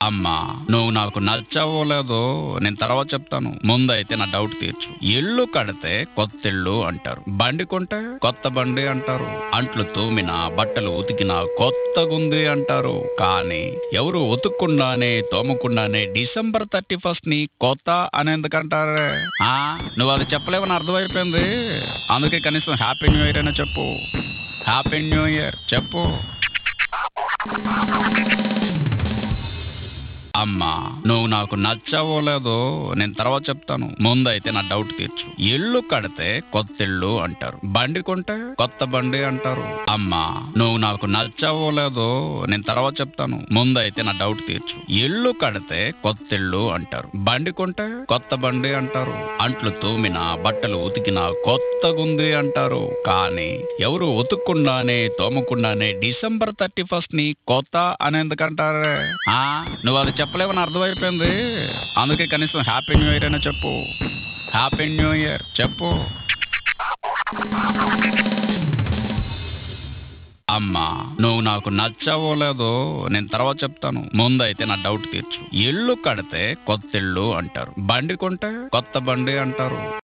అమ్మా నువ్వు నాకు నచ్చావో లేదో నేను తర్వాత చెప్తాను ముందైతే నా డౌట్ తీర్చు ఇల్లు కడితే కొత్త ఇల్లు అంటారు బండి కొంటే కొత్త బండి అంటారు అంట్లు తోమిన బట్టలు ఉతికిన కొత్తగుంది అంటారు కానీ ఎవరు ఉతుక్కుండానే తోమకుండానే డిసెంబర్ థర్టీ ఫస్ట్ ని కొత్త అని ఎందుకంటారే ఆ నువ్వు అది చెప్పలేవని అర్థమైపోయింది అందుకే కనీసం హ్యాపీ న్యూ ఇయర్ అయినా చెప్పు హ్యాపీ న్యూ ఇయర్ చెప్పు అమ్మా నువ్వు నాకు నచ్చావో లేదో నేను తర్వాత చెప్తాను ముందైతే నా డౌట్ తీర్చు ఇల్లు కడితే కొత్త ఇల్లు అంటారు బండి కొంటే కొత్త బండి అంటారు అమ్మా నువ్వు నాకు నచ్చావో లేదో నేను తర్వాత చెప్తాను ముందైతే నా డౌట్ తీర్చు ఇల్లు కడితే కొత్త ఇల్లు అంటారు బండి కొంటే కొత్త బండి అంటారు అంట్లు తోమిన బట్టలు ఉతికిన కొత్తగుంది అంటారు కానీ ఎవరు ఉతుక్కుండానే తోమకుండానే డిసెంబర్ థర్టీ ఫస్ట్ ని కొత్త అని ఎందుకంటారే ఆ నువ్వు అది చెప్పలేవని అర్థమైపోయింది అందుకే కనీసం హ్యాపీ న్యూ ఇయర్ అయినా చెప్పు హ్యాపీ న్యూ ఇయర్ చెప్పు అమ్మా నువ్వు నాకు నచ్చావో లేదో నేను తర్వాత చెప్తాను ముందైతే నా డౌట్ తీర్చు ఇల్లు కడితే కొత్త ఇల్లు అంటారు బండి కొంటే కొత్త బండి అంటారు